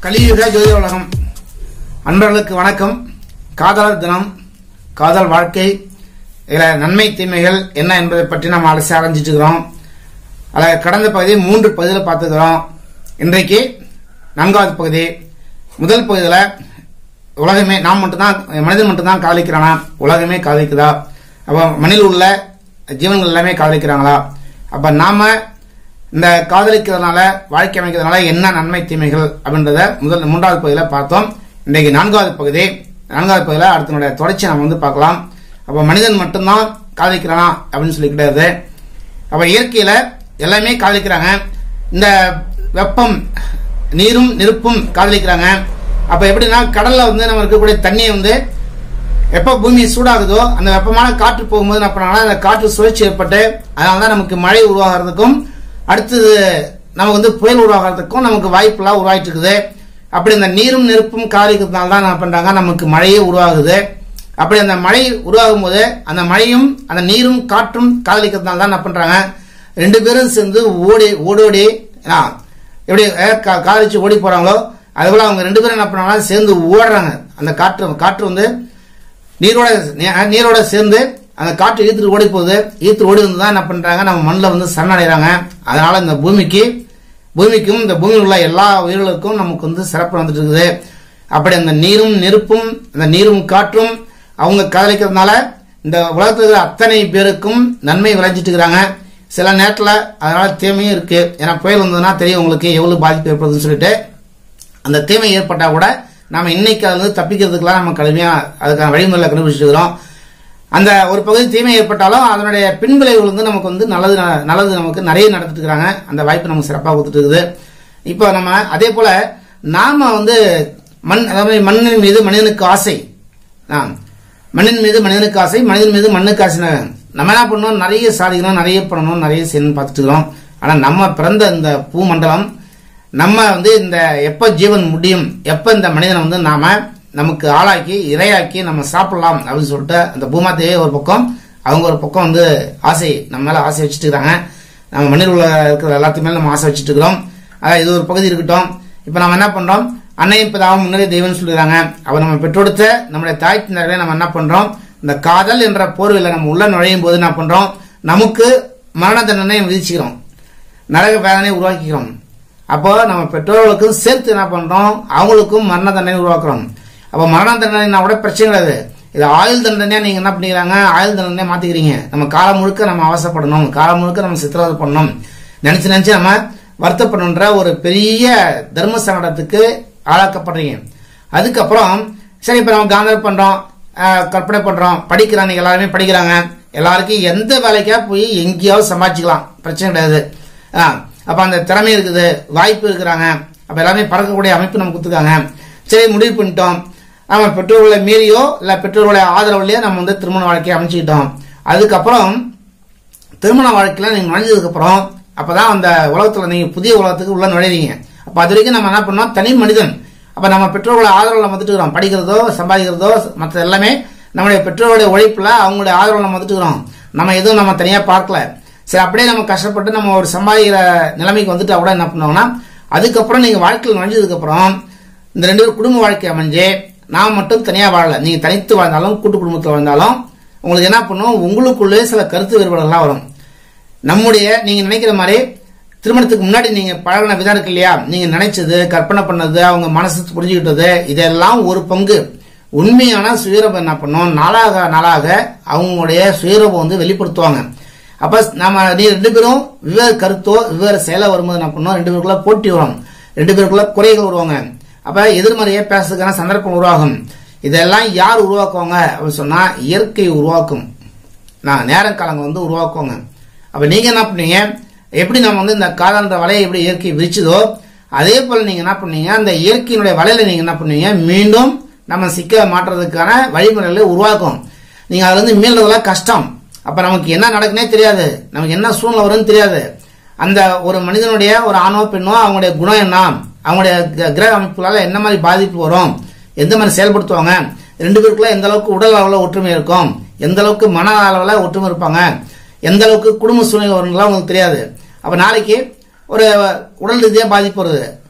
கலியுக ஜோதி உலகம் அன்பர்களுக்கு வணக்கம் காதலர் தினம் காதல் வாழ்க்கை இதில் நன்மை தீமைகள் என்ன என்பதை பற்றி நாம் அலசி ஆரம்பிச்சிட்டு இருக்கிறோம் அதில் கடந்த பகுதி மூன்று பகுதியில் பார்த்துக்கிறோம் இன்றைக்கு நான்காவது பகுதி முதல் பகுதியில் உலகமே நாம் மட்டும்தான் மனிதன் மட்டும்தான் காதலிக்கிறானா உலகமே காதலிக்குதா அப்போ மண்ணில் உள்ள ஜீவன்கள் எல்லாமே காதலிக்கிறாங்களா அப்ப நாம இந்த காதலிக்கிறதுனால வாழ்க்கை அமைக்கிறதுனால என்ன நன்மை தீமைகள் அப்படின்றத முதல் மூன்றாவது பகுதியில் பார்த்தோம் இன்றைக்கு நான்காவது பகுதி நான்காவது பகுதியில் அடுத்தனுடைய தொடர்ச்சி நம்ம வந்து பார்க்கலாம் அப்ப மனிதன் மட்டும்தான் காதலிக்கிறானா அப்படின்னு சொல்லி கிடையாது அப்ப இயற்கையில எல்லாமே காதலிக்கிறாங்க இந்த வெப்பம் நீரும் நெருப்பும் காதலிக்கிறாங்க அப்ப எப்படின்னா கடல்ல வந்து நம்ம இருக்கக்கூடிய தண்ணியை வந்து எப்ப பூமி சூடாகுதோ அந்த வெப்பமான காற்று போகும்போது என்ன பண்ணாங்கன்னா அந்த காற்று சுழற்சி ஏற்பட்டு அதனால தான் நமக்கு மழை உருவாகிறதுக்கும் அடுத்தது நமக்கு வந்து புயல் உருவாகிறதுக்கும் நமக்கு வாய்ப்பெல்லாம் உருவாயிட்டு இருக்குது அப்படி அந்த நீரும் நெருப்பும் காதலிக்கிறதுனால தான் என்ன பண்றாங்க நமக்கு மழையே உருவாகுது அப்படி அந்த மழை உருவாகும் போது அந்த மழையும் அந்த நீரும் காற்றும் காதலிக்கிறதுனால தான் என்ன பண்றாங்க ரெண்டு பேரும் சேர்ந்து ஓடி ஓடோடி ஆ, எப்படி அஹ், கா- காதலிச்சு ஓடி போறாங்களோ அதுபோல அவங்க ரெண்டு பேரும் என்ன பண்ணாங்கன்னா சேர்ந்து ஓடுறாங்க அந்த காற்று காற்று வந்து நீரோட நீ- நீரோட சேர்ந்து அந்த காற்று ஈர்த்துட்டு ஓடி போகுது ஈர்த்து ஓடி வந்து தான் என்ன பண்றாங்க நம்ம மண்ணில் வந்து சரணடைறாங்க அதனால இந்த பூமிக்கு பூமிக்கும் இந்த பூமியில் உள்ள எல்லா உயிர்களுக்கும் நமக்கு வந்து சிறப்பு வந்துட்டு இருக்குது அப்படி அந்த நீரும் நெருப்பும் அந்த நீரும் காற்றும் அவங்க காதலிக்கிறதுனால இந்த உலகத்தில் இருக்கிற அத்தனை பேருக்கும் நன்மை விளைஞ்சிட்டு இருக்கிறாங்க சில நேரத்தில் அதனால தீமையும் இருக்கு ஏன்னா புயல் வந்ததுன்னா தெரியும் உங்களுக்கு எவ்வளவு பாதிப்பு ஏற்படுதுன்னு சொல்லிட்டு அந்த தீமை ஏற்பட்டா கூட நாம இன்னைக்கு அதுல இருந்து தப்பிக்கிறதுக்கெல்லாம் நம்ம கடுமையா அதுக்கான வழிமுறைகளை கண்டுபிடிச்சிருக்கிறோம் அந்த ஒரு பகுதி தீமை ஏற்பட்டாலும் அதனுடைய பின்விளைவுகள் வந்து நமக்கு வந்து நல்லது நல்லது நமக்கு நிறைய நடத்திட்டு இருக்காங்க அந்த வாய்ப்பு நமக்கு சிறப்பாக கொடுத்துட்டு இருக்குது இப்போ நம்ம அதே போல நாம வந்து மண் அதாவது மண்ணின் மீது மனிதனுக்கு ஆசை ஆ, மண்ணின் மீது மனிதனுக்கு ஆசை மனிதன் மீது மண்ணுக்கு ஆசை நம்ம என்ன பண்ணணும் நிறைய சாதிக்கணும் நிறைய பண்ணணும் நிறைய செய்யணும்னு பார்த்துட்டு இருக்கிறோம் ஆனா நம்ம பிறந்த இந்த பூமண்டலம் நம்ம வந்து இந்த எப்ப ஜீவன் முடியும் எப்ப இந்த மனிதனை வந்து நாம நமக்கு ஆளாக்கி இரையாக்கி நம்ம சாப்பிடலாம் அப்படின்னு சொல்லிட்டு அந்த பூமாத்தையே ஒரு பக்கம் அவங்க ஒரு பக்கம் வந்து ஆசை நம்ம மேல ஆசை வச்சுட்டு இருக்காங்க நம்ம மண்ணில் உள்ள இருக்கிற எல்லாத்துக்கு மேல நம்ம ஆசை வச்சுட்டு இருக்கிறோம் அதான் இது ஒரு பகுதி இருக்கட்டும் இப்ப நம்ம என்ன பண்றோம் அன்னையும் இப்பதாவும் முன்னரே தெய்வம்னு சொல்லிடுறாங்க அவர் நம்ம பெற்றெடுத்த நம்முடைய தாய் தந்தையர்களை நம்ம என்ன பண்றோம் இந்த காதல் என்ற போர்வையில நம்ம உள்ள நுழையும் போது என்ன பண்றோம் நமக்கு மரண தண்டனை விதிச்சுக்கிறோம் நரக வேதனை உருவாக்கிக்கிறோம் அப்போ நம்ம பெற்றோர்களுக்கும் சேர்த்து என்ன பண்றோம் அவங்களுக்கும் மரண தண்டனை உருவாக்குறோம் அப்போ மரண தண்டனை கூட பிரச்சனை கிடையாது இது ஆயுள் தண்டனையா நீங்க என்ன பண்ணிக்கிறாங்க ஆயுள் தண்டனையா மாத்திக்கிறீங்க நம்ம காலம் முழுக்க நம்ம அவசரப்படணும் காலம் முழுக்க நம்ம சித்திரவதை பண்ணணும் நினைச்சு நினைச்சு நம்ம வருத்தப்படணுன்ற ஒரு பெரிய தர்ம சங்கடத்துக்கு ஆளாக்கப்படுறீங்க அதுக்கப்புறம் சரி இப்ப நம்ம காந்தர் பண்றோம் ஆஹ், கற்பனை பண்றோம் படிக்கிறாங்க எல்லாருமே படிக்கிறாங்க எல்லாருக்கும் எந்த வேலைக்கா போய் எங்கேயாவது சம்பாதிச்சுக்கலாம் பிரச்சனை கிடையாது ஆ, அப்ப அந்த திறமை இருக்குது வாய்ப்பு இருக்கிறாங்க அப்ப எல்லாமே பறக்கக்கூடிய அமைப்பு நம்ம கொடுத்துருக்காங்க சரி முடிவு பண்ணிட்டோம் நம்ம பெற்றோர்களை மீறியோ இல்ல பெற்றோர்களுடைய ஆதரவுலயோ நம்ம வந்து திருமண வாழ்க்கையை அமைச்சுக்கிட்டோம் அதுக்கப்புறம் திருமண வாழ்க்கையில நீங்க நுழைஞ்சதுக்கு அப்புறம் அப்பதான் அந்த உலகத்துல நீங்க புதிய உலகத்துக்கு உள்ள நுழைறீங்க அப்ப அது வரைக்கும் நம்ம என்ன பண்ணோம் தனி மனிதன் அப்ப நம்ம பெற்றோர்களோட ஆதரவுல நம்ம வந்துட்டு இருக்கிறோம் படிக்கிறதோ சம்பாதிக்கிறதோ மற்ற எல்லாமே நம்முடைய பெற்றோருடைய உழைப்புல அவங்களுடைய ஆதரவுல நம்ம வந்துட்டு இருக்கிறோம் நம்ம எதுவும் நம்ம தனியா பார்க்கல சரி அப்படியே நம்ம கஷ்டப்பட்டு நம்ம ஒரு சம்பாதிக்கிற நிலைமைக்கு வந்துட்டா கூட என்ன பண்ணுவாங்கன்னா அதுக்கப்புறம் நீங்க வாழ்க்கையில் நுழைஞ்சதுக்கு அப்புறம் இந்த ரெண்டு பேரும் குடும்ப வாழ்க்கை அமைஞ்சு நான் மட்டும் தனியா வாழல நீங்க தனித்து வாழ்ந்தாலும் கூட்டு குடும்பத்தில் வாழ்ந்தாலும் உங்களுக்கு என்ன பண்ணும் உங்களுக்குள்ளே சில கருத்து வேறுபாடுகள்லாம் வரும் நம்முடைய நீங்க நினைக்கிற மாதிரி திருமணத்துக்கு முன்னாடி நீங்க பழகின விதம் இருக்கு இல்லையா நீங்க நினைச்சது கற்பனை பண்ணது அவங்க மனசு புரிஞ்சுக்கிட்டது இதெல்லாம் ஒரு பங்கு உண்மையான சுயரபம் என்ன பண்ணும் நாளாக நாளாக அவங்களுடைய சுயரபம் வந்து வெளிப்படுத்துவாங்க அப்ப நாம நீ ரெண்டு பேரும் வெவ்வேறு கருத்தோ வெவ்வேறு செயலோ வரும்போது என்ன பண்ணும் ரெண்டு பேருக்குள்ள போட்டி வரும் ரெண்டு பேருக்குள்ள குறைகள் வருவாங்க அப்ப எதிர்மறையா பேசுறதுக்கான சந்தர்ப்பம் உருவாகும் இதெல்லாம் யார் உருவாக்குவாங்க அப்படின்னு சொன்னா இயற்கை உருவாக்கும் நான் நேரக்காலங்க வந்து உருவாக்குவாங்க அப்ப நீங்க என்ன பண்ணீங்க எப்படி நம்ம வந்து இந்த காதாந்த வலையை எப்படி இயற்கை விரிச்சுதோ அதே போல நீங்க என்ன பண்ணீங்க அந்த இயற்கையினுடைய வலையில நீங்க என்ன பண்ணீங்க மீண்டும் நம்ம சிக்க மாற்றுறதுக்கான வழிமுறைகளை உருவாக்கும் நீங்க அதுல இருந்து மீள்றதெல்லாம் கஷ்டம் அப்ப நமக்கு என்ன நடக்குனே தெரியாது நமக்கு என்ன சூழ்நிலை வரும்னு தெரியாது அந்த ஒரு மனிதனுடைய ஒரு ஆணோ பெண்ணோ அவங்களுடைய குணம் என்ன அவங்களுடைய க- கிரக அமைப்புகளால என்ன மாதிரி பாதிப்பு வரும் எந்த மாதிரி செயல்படுத்துவாங்க ரெண்டு பேருக்குள்ள எந்த அளவுக்கு உடல் அளவுல ஒற்றுமை இருக்கும் எந்த அளவுக்கு மன அளவுல ஒற்றுமை இருப்பாங்க எந்த அளவுக்கு குடும்ப சூழ்நிலை வரும்லாம் உங்களுக்கு தெரியாது அப்ப நாளைக்கு ஒரு உடல் ரீதியா பாதிப்பு வருது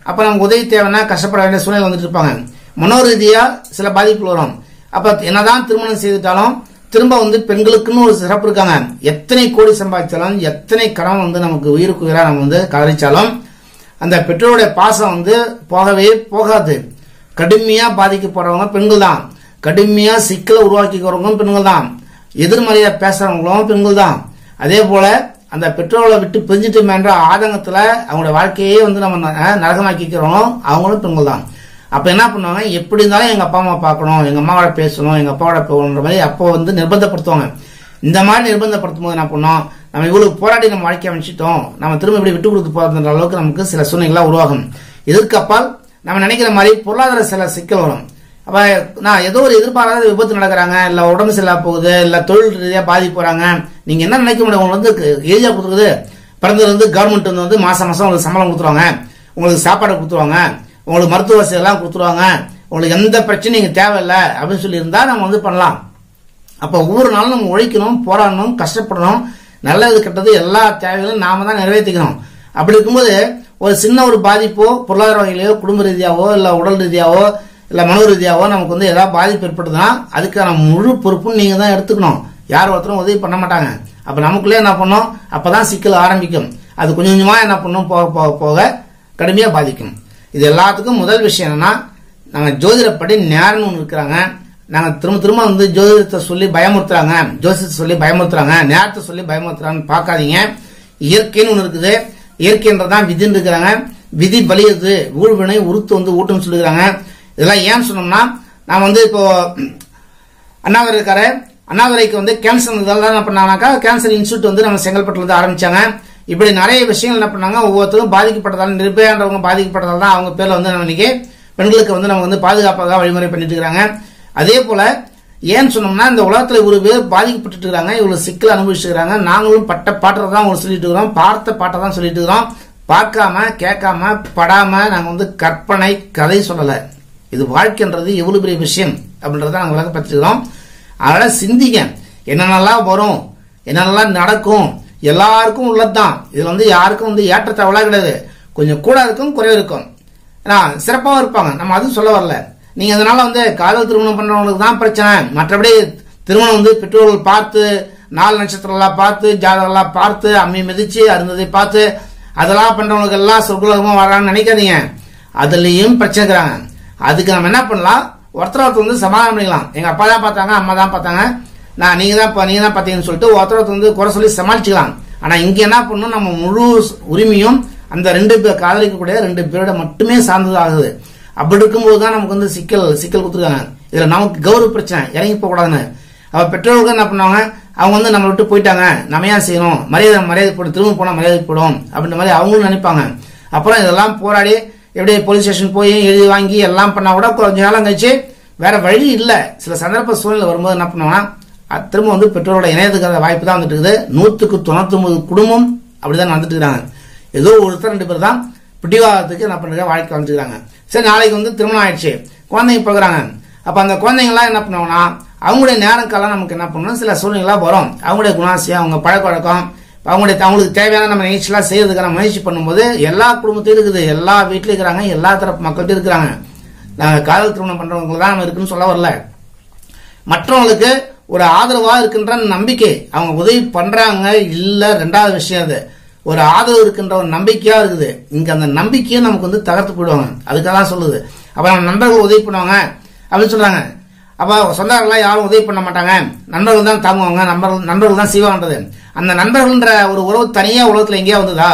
அப்ப நமக்கு உதவி தேவைன்னா கஷ்டப்பட வேண்டிய சூழ்நிலை வந்துட்டு இருப்பாங்க மனோரீதியா சில பாதிப்புகள் வரும் அப்ப என்னதான் திருமணம் செய்துட்டாலும் திரும்ப வந்து பெண்களுக்குன்னு ஒரு சிறப்பு இருக்காங்க எத்தனை கோடி சம்பாதிச்சாலும் எத்தனை கடன் வந்து நமக்கு உயிருக்கு உயிரா நம்ம வந்து கதறிச்சாலும் அந்த பெற்றோருடைய பாசம் வந்து போகவே போகாது கடுமையா பாதிக்கப்படுறவங்க பெண்கள் தான் கடுமையா சிக்கலை உருவாக்கிக்கிறவங்களும் பெண்கள் தான் எதிர்மறையா பேசுறவங்களும் பெண்கள் தான் அதே போல அந்த பெற்றோர்களை விட்டு பிரிஞ்சுட்டோமேன்ற ஆதங்கத்துல அவங்களோட வாழ்க்கையே வந்து நம்ம ந- நரகமாக்கிக்கிறோம் அவங்களும் பெண்கள் தான் அப்ப என்ன பண்ணுவாங்க எப்படி இருந்தாலும் எங்க அப்பா அம்மா பார்க்கணும் எங்க அம்மாவோட பேசணும் எங்க அப்பாவோட போகணுன்ற மாதிரி அப்போ வந்து நிர்பந்தப்படுத்துவாங்க இந்த மாதிரி நிர்பந்தப்படுத்தும் போது என்ன பண்ணோம் நம்ம இவ்வளவு போராடி நம்ம வாழ்க்கையை அமைச்சிட்டோம் நம்ம திரும்ப இப்படி விட்டு கொடுத்து போகிற அளவுக்கு நமக்கு சில சூழ்நிலைகள் உருவாகும் இதற்கு அப்பால் நம்ம நினைக்கிற மாதிரி பொருளாதார சில சிக்கல் வரும் அப்ப நான் ஏதோ ஒரு எதிர்பாராத விபத்து நடக்கிறாங்க இல்ல உடம்பு சரியில்லா போகுது இல்ல தொழில் ரீதியா பாதிப்பு போறாங்க நீங்க என்ன நினைக்க முடியும் உங்களுக்கு வந்து ஏரியா கொடுத்துருக்குது பிறந்ததுல இருந்து கவர்மெண்ட் வந்து வந்து மாசம் மாசம் உங்களுக்கு சம்பளம் கொடுத்துருவாங்க உங்களுக்கு சாப்பாடு கொடுத்துருவாங்க உங்களுக்கு மருத்துவ வசதி எல்லாம் கொடுத்துருவாங்க உங்களுக்கு எந்த பிரச்சனையும் இங்க தேவையில்லை அப்படின்னு சொல்லி இருந்தா நம்ம வந்து பண்ணலாம் அப்ப ஒவ்வொரு நாளும் நம்ம உழைக்கணும் போராடணும் கஷ்டப்படணும் நல்லது கெட்டது எல்லா தேவைகளும் நாம தான் நிறைவேற்றிக்கணும் அப்படி இருக்கும்போது ஒரு சின்ன ஒரு பாதிப்போ பொருளாதார வகையிலையோ குடும்ப ரீதியாவோ இல்ல உடல் ரீதியாவோ இல்ல மனோ ரீதியாவோ நமக்கு வந்து ஏதாவது பாதிப்பு ஏற்படுதுன்னா அதுக்கான முழு பொறுப்பும் நீங்க தான் எடுத்துக்கணும் யார் ஒருத்தரும் உதவி பண்ண மாட்டாங்க அப்ப நமக்குள்ளே என்ன பண்ணோம் அப்பதான் சிக்கல் ஆரம்பிக்கும் அது கொஞ்சம் கொஞ்சமா என்ன பண்ணும் போக போக போக கடுமையா பாதிக்கும் இது எல்லாத்துக்கும் முதல் விஷயம் என்னன்னா நாங்க ஜோதிடப்படி நேரம்னு ஒன்று இருக்கிறாங்க நாங்க திரும்ப திரும்ப வந்து ஜோதிடத்தை சொல்லி பயமுறுத்துறாங்க ஜோசியத்தை சொல்லி பயமுறுத்துறாங்க நேரத்தை சொல்லி பயமுறுத்துறாங்கன்னு பார்க்காதீங்க இயற்கைன்னு ஒன்று இருக்குது இயற்கைன்றதான் விதின்னு இருக்கிறாங்க விதி பலியது ஊழ்வினை உருத்து வந்து ஊட்டுன்னு சொல்லுகிறாங்க இதெல்லாம் ஏன் சொன்னோம்னா நான் வந்து இப்போ அண்ணாதுரை இருக்காரு அண்ணாதுரைக்கு வந்து கேன்சர் இதெல்லாம் என்ன பண்ணாங்கனாக்கா கேன்சர் இன்ஸ்டியூட் வந்து நம்ம செங்கல்பட்டுல இருந்து ஆரம்பிச்சாங்க இப்படி நிறைய விஷயங்கள் என்ன பண்ணாங்க ஒவ்வொருத்தரும் பாதிக்கப்பட்டதால நிர்பயான்றவங்க பாதிக்கப்பட்டதால தான் அவங்க பேர்ல வந்து நம்ம இன்னைக்கு பெண்களுக்கு வந்து நம்ம வந்து பாதுகாப்பாக வழிமுறை பண்ணிட்டு இருக்காங்க அதே போல ஏன் சொன்னோம்னா இந்த உலகத்துல இவ்வளவு பேர் பாதிக்கப்பட்டு இருக்காங்க இவ்வளவு சிக்கல் அனுபவிச்சுட்டு இருக்காங்க நாங்களும் பட்ட பாட்டை தான் உங்களுக்கு சொல்லிட்டு இருக்கிறோம் பார்த்த பாட்டை தான் சொல்லிட்டு இருக்கிறோம் பார்க்காம கேட்காம படாம நாங்க வந்து கற்பனை கதை சொல்லல இது வாழ்க்கைன்றது எவ்வளவு பெரிய விஷயம் அப்படின்றத நாங்க விளக்கப்பட்டிருக்கிறோம் அதனால சிந்திங்க என்னென்னலாம் வரும் என்னென்னலாம் நடக்கும் எல்லாருக்கும் உள்ளதுதான் இதுல வந்து யாருக்கும் வந்து ஏற்றத்தாவலா கிடையாது கொஞ்சம் கூட இருக்கும் குறைவு இருக்கும் ஏன்னா சிறப்பாகவும் இருப்பாங்க நம்ம அதுவும் சொல்ல வரல நீங்க அதனால வந்து காதல் திருமணம் பண்றவங்களுக்கு தான் பிரச்சனை மற்றபடி திருமணம் வந்து பெற்றோர்கள் பார்த்து நாலு நட்சத்திரம் எல்லாம் பார்த்து ஜாதகம் எல்லாம் பார்த்து அம்மி மிதிச்சு அருந்ததை பார்த்து அதெல்லாம் பண்றவங்களுக்கு எல்லாம் சொர்க்குலகமா வரான்னு நினைக்காதீங்க அதுலயும் பிரச்சனை இருக்கிறாங்க அதுக்கு நம்ம என்ன பண்ணலாம் ஒருத்தர் ஒருத்தர் வந்து சமாதானம் பண்ணிக்கலாம் எங்க அப்பா தான் பார்த்தாங்க அம்மா தான் பார்த்தாங்க நான் நீங்க தான் பா- நீங்க தான் பார்த்தீங்கன்னு சொல்லிட்டு ஒருத்தர் ஒருத்தர் வந்து குறை சொல்லி சமாளிச்சுக்கலாம் ஆனா இங்க என்ன பண்ணணும் நம்ம முழு உரிமையும் அந்த ரெண்டு பேர் காதலிக்கக்கூடிய ரெண்டு பேரோட மட்டுமே சார்ந்ததாகுது அப்படி இருக்கும்போது தான் நமக்கு வந்து சிக்கல் சிக்கல் கொடுத்துருக்காங்க இதுல நமக்கு கௌரவ பிரச்சனை இறங்கி போக கூடாதுன்னு அவ பெற்றோர்கள் என்ன பண்ணுவாங்க அவங்க வந்து நம்மளை விட்டு போயிட்டாங்க நம்ம ஏன் செய்யணும் மரியாதை மரியாதை போடும் திரும்ப போனா மரியாதை போடும் அப்படின்ற மாதிரி அவங்களும் நினைப்பாங்க அப்புறம் இதெல்லாம் போராடி எப்படி போலீஸ் ஸ்டேஷன் போய் எழுதி வாங்கி எல்லாம் பண்ணா கூட கொஞ்ச காலம் கழிச்சு வேற வழி இல்ல சில சந்தர்ப்ப சூழ்நிலை வரும்போது என்ன பண்ணுவாங்கன்னா அது திரும்ப வந்து பெற்றோரோட இணையத்துக்கு வாய்ப்பு தான் வந்துட்டு இருக்குது நூத்துக்கு தொண்ணூத்தி ஒன்பது குடும்பம் அப்படிதான் நடந்துட்டு இருக்காங்க ஏதோ ஒருத்தர் ரெண்டு பேர் தான் பிடிவாதத்துக்கு என்ன பண்றாங்க வாழ்க்கை வந்துருக்காங்க சரி நாளைக்கு வந்து திருமணம் ஆயிடுச்சு குழந்தைங்க பிறகுறாங்க அப்ப அந்த குழந்தைங்க எல்லாம் என்ன பண்ணுவாங்கன்னா அவங்களுடைய நேரம் காலம் நமக்கு என்ன பண்ணணும் சில சூழ்நிலை வரும் அவங்களுடைய குணாசியம் அவங்க பழக்க வழக்கம் அவங்களுடைய அவங்களுக்கு தேவையான நம்ம நிகழ்ச்சியெல்லாம் செய்யறதுக்கான முயற்சி பண்ணும்போது எல்லா குடும்பத்தையும் இருக்குது எல்லா வீட்லயும் இருக்கிறாங்க எல்லா தரப்பு மக்கள்கிட்ட இருக்கிறாங்க நாங்க காதல் திருமணம் பண்றவங்க தான் நம்ம இருக்குன்னு சொல்ல வரல மற்றவங்களுக்கு ஒரு ஆதரவா இருக்கின்ற நம்பிக்கை அவங்க உதவி பண்றாங்க இல்ல ரெண்டாவது விஷயம் அது ஒரு ஆதரவு இருக்கின்ற ஒரு நம்பிக்கையா இருக்குது இங்க அந்த நம்பிக்கையை நமக்கு வந்து தகர்த்து போயிடுவாங்க அதுக்காக தான் சொல்லுது அப்ப நம்ம நண்பர்கள் உதவி பண்ணுவாங்க அப்படின்னு சொல்றாங்க அப்ப சொந்தக்காரர்களாம் யாரும் உதவி பண்ண மாட்டாங்க நண்பர்கள் தான் தாங்குவாங்க நண்பர்கள் நண்பர்கள் தான் செய்வாங்கன்றது அந்த நண்பர்கள்ன்ற ஒரு உறவு தனியா உலகத்துல எங்கேயா வந்ததா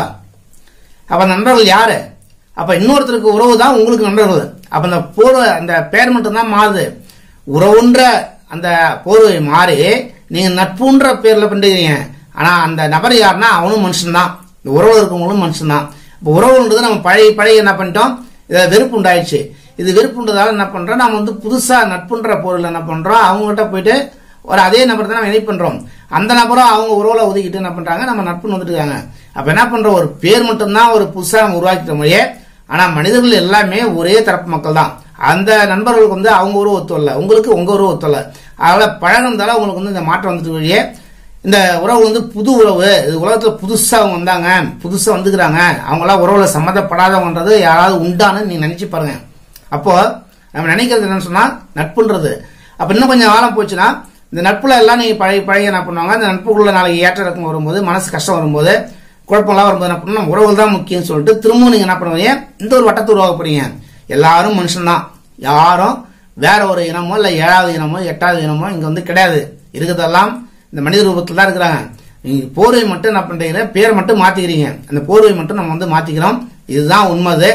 அப்ப நண்பர்கள் யாரு அப்ப இன்னொருத்தருக்கு உறவு தான் உங்களுக்கு நண்பர்கள் அப்ப அந்த போர்வை அந்த பேர் மட்டும்தான் மாறுது உறவுன்ற அந்த போர்வை மாறி நீங்க நட்புன்ற பேர்ல பண்றீங்க ஆனா அந்த நபர் யாருன்னா அவனும் மனுஷன்தான் இந்த உறவு இருக்கவங்களும் மனுஷன்தான் இப்போ உறவுன்றது நம்ம பழைய பழைய என்ன பண்ணிட்டோம் இதை வெறுப்பு உண்டாயிடுச்சு இது வெறுப்புன்றதால என்ன பண்றோம் நம்ம வந்து புதுசா நட்புன்ற பொருள் என்ன பண்றோம் அவங்ககிட்ட போயிட்டு ஒரு அதே நபர் தான் நம்ம இணைப்பு பண்றோம் அந்த நபரும் அவங்க உறவுல ஒதுக்கிட்டு என்ன பண்றாங்க நம்ம நட்புன்னு வந்துட்டு இருக்காங்க அப்ப என்ன பண்றோம் ஒரு பேர் மட்டும்தான் ஒரு புதுசா நம்ம உருவாக்கிட்ட மொழியே ஆனா மனிதர்கள் எல்லாமே ஒரே தரப்பு மக்கள் தான் அந்த நண்பர்களுக்கு வந்து அவங்க உறவு ஒத்து வரல உங்களுக்கு உங்க உறவு ஒத்து வரல அதனால பழகுனதால உங்களுக்கு வந்து இந்த மாற்றம் வந்துட்டு வழியே இந்த உறவு வந்து புது உறவு இது உலகத்துல புதுசா அவங்க வந்தாங்க புதுசா வந்துக்கிறாங்க அவங்களாம் உறவுல சம்மந்தப்படாதவங்கன்றது யாராவது உண்டான்னு நீ நினைச்சு பாருங்க அப்போ நம்ம நினைக்கிறது என்னன்னு சொன்னா நட்புன்றது அப்ப இன்னும் கொஞ்சம் காலம் போச்சுன்னா இந்த நட்புல எல்லாம் நீங்க பழைய பழைய என்ன பண்ணுவாங்க அந்த நட்புக்குள்ள நாளைக்கு ஏற்ற இறக்கம் வரும்போது மனசு கஷ்டம் வரும்போது குழப்பம்லாம் வரும்போது என்ன பண்ணணும் உறவுகள் தான் முக்கியம்னு சொல்லிட்டு திரும்பவும் நீங்க என்ன பண்ணுவீங்க இந்த ஒரு வட்டத்தை உருவாக்க போறீங்க எல்லாரும் மனுஷன்தான் யாரும் வேற ஒரு இனமோ இல்ல ஏழாவது இனமோ எட்டாவது இனமோ இங்க வந்து கிடையாது இருக்கிறதெல்லாம் இந்த மனித ரூபத்தில் தான் இருக்கிறாங்க நீங்க போர்வை மட்டும் என்ன பண்றீங்க பேரை மட்டும் மாத்திக்கிறீங்க அந்த போர்வை மட்டும் நம்ம வந்து மாத்திக்கிறோம் இதுதான் உண்மை அது.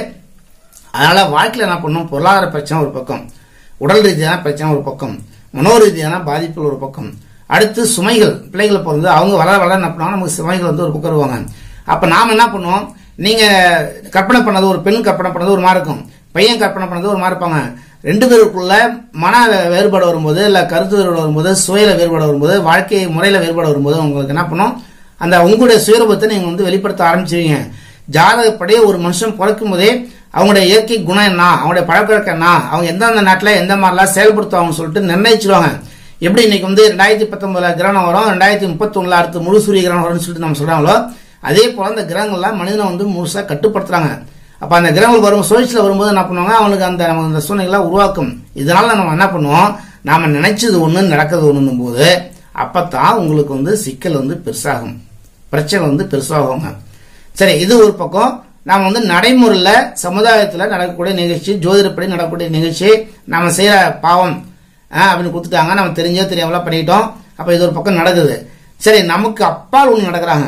அதனால வாழ்க்கையில என்ன பண்ணும் பொருளாதார பிரச்சனை ஒரு பக்கம் உடல் ரீதியான பிரச்சனை ஒரு பக்கம் மனோ ரீதியான பாதிப்புகள் ஒரு பக்கம் அடுத்து சுமைகள் பிள்ளைகள் பிறந்து அவங்க வளர வளர என்ன பண்ணுவாங்க நமக்கு சுமைகள் வந்து ஒரு பக்கம் வருவாங்க அப்ப நாம என்ன பண்ணுவோம் நீங்க கற்பனை பண்ணது ஒரு பெண் கற்பனை பண்ணது ஒரு மாதிரி இருக்கும் பையன் கற்பனை பண்ணது ஒரு மாதிரி இருப்பாங்க ரெண்டு பேருக்குள்ள மன வேறுபாடு வரும்போது இல்ல கருத்து வேறுபாடு வரும்போது சுவையில வேறுபாடு வரும்போது வாழ்க்கை முறையில வேறுபாடு வரும்போது உங்களுக்கு என்ன பண்ணும் அந்த உங்களுடைய சுயரூபத்தை நீங்க வந்து வெளிப்படுத்த ஆரம்பிச்சிருவீங்க ஜாதகப்படி ஒரு மனுஷன் பிறக்கும் போதே அவங்களுடைய இயற்கை குணம் என்ன அவங்களுடைய பழக்கவழக்கம் என்ன அவங்க எந்தெந்த நாட்டில் எந்த மாதிரிலாம் செயல்படுத்துவாங்கன்னு சொல்லிட்டு நிர்ணயிச்சிருவாங்க எப்படி இன்னைக்கு வந்து ரெண்டாயிரத்தி பத்தொன்பதுல கிரகணம் வரும் ரெண்டாயிரத்தி முப்பத்தி அடுத்து முழு சூரிய கிரகணம் வரும்னு சொல்லிட்டு நம்ம சொல்றாங்களோ அதே போல அந்த கிரகங்கள்லாம் மனிதனை வந்து முழுசா கட்டுப்படுத்துறாங்க அப்ப அந்த கிரகங்கள் வரும் சுழற்சியில வரும்போது என்ன பண்ணுவாங்க அவனுக்கு அந்த நம்ம அந்த சூழ்நிலை உருவாக்கும் இதனால நம்ம என்ன பண்ணுவோம் நாம நினைச்சது ஒண்ணு நடக்கிறது ஒண்ணுன்னும் போது அப்பதான் உங்களுக்கு வந்து சிக்கல் வந்து பெருசாகும் பிரச்சனை வந்து பெருசாகுங்க சரி இது ஒரு பக்கம் நாம வந்து நடைமுறையில சமுதாயத்துல நடக்கக்கூடிய நிகழ்ச்சி ஜோதிடப்படி நடக்கக்கூடிய நிகழ்ச்சி நாம செய்யற பாவம் ஆ, அப்படின்னு கொடுத்துட்டாங்க நம்ம தெரிஞ்சோ தெரியாமல பண்ணிட்டோம் அப்ப இது ஒரு பக்கம் நடக்குது சரி நமக்கு அப்பால் ஒண்ணு நடக்கிறாங்க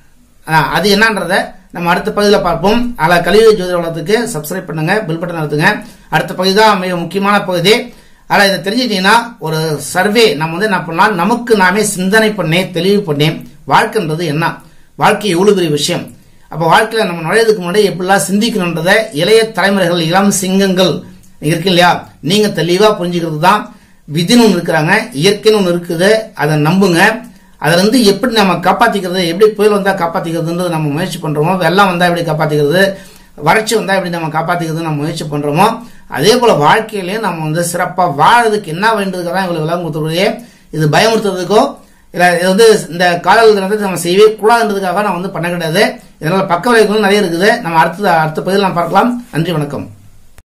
ஆ, அது என்னன்றத நம்ம அடுத்த பகுதியில் பார்ப்போம் அதில் கலியுக ஜோதிட வளத்துக்கு சப்ஸ்கிரைப் பண்ணுங்க பில் பட்டன் அழுத்துங்க அடுத்த பகுதி தான் மிக முக்கியமான பகுதி அதில் இதை தெரிஞ்சுக்கிட்டீங்கன்னா ஒரு சர்வே நம்ம வந்து என்ன பண்ணலாம் நமக்கு நாமே சிந்தனை பண்ணி தெளிவு பண்ணி வாழ்க்கைன்றது என்ன வாழ்க்கை எவ்வளவு பெரிய விஷயம் அப்ப வாழ்க்கையில நம்ம நுழையதுக்கு முன்னாடி எப்படிலாம் சிந்திக்கணுன்றத இளைய தலைமுறைகள் இளம் சிங்கங்கள் இருக்கு இல்லையா நீங்க தெளிவா புரிஞ்சுக்கிறது தான் விதின்னு ஒன்று இருக்கிறாங்க இயற்கைன்னு ஒன்று இருக்குது அதை நம்புங்க அதுல இருந்து எப்படி நம்ம காப்பாத்திக்கிறது எப்படி புயல் வந்தா காப்பாத்திக்கிறதுன்றது நம்ம முயற்சி பண்றோமோ வெள்ளம் வந்தா எப்படி காப்பாத்திக்கிறது வறட்சி வந்தா எப்படி நம்ம காப்பாத்திக்கிறது நம்ம முயற்சி பண்றோமோ அதே போல வாழ்க்கையிலயும் நம்ம வந்து சிறப்பா வாழறதுக்கு என்ன வேண்டியதுக்கு தான் இவ்வளவு விளக்கம் கொடுத்துருக்கே இது பயமுறுத்துறதுக்கோ இல்ல இது வந்து இந்த காதல் தினத்தை நம்ம செய்யவே கூடாதுன்றதுக்காக நான் வந்து பண்ண கிடையாது இதனால பக்க விளைவுகளும் நிறைய இருக்குது நம்ம அடுத்த அடுத்த பகுதியில் நாம் பார்க்கலாம் நன்றி வணக்கம்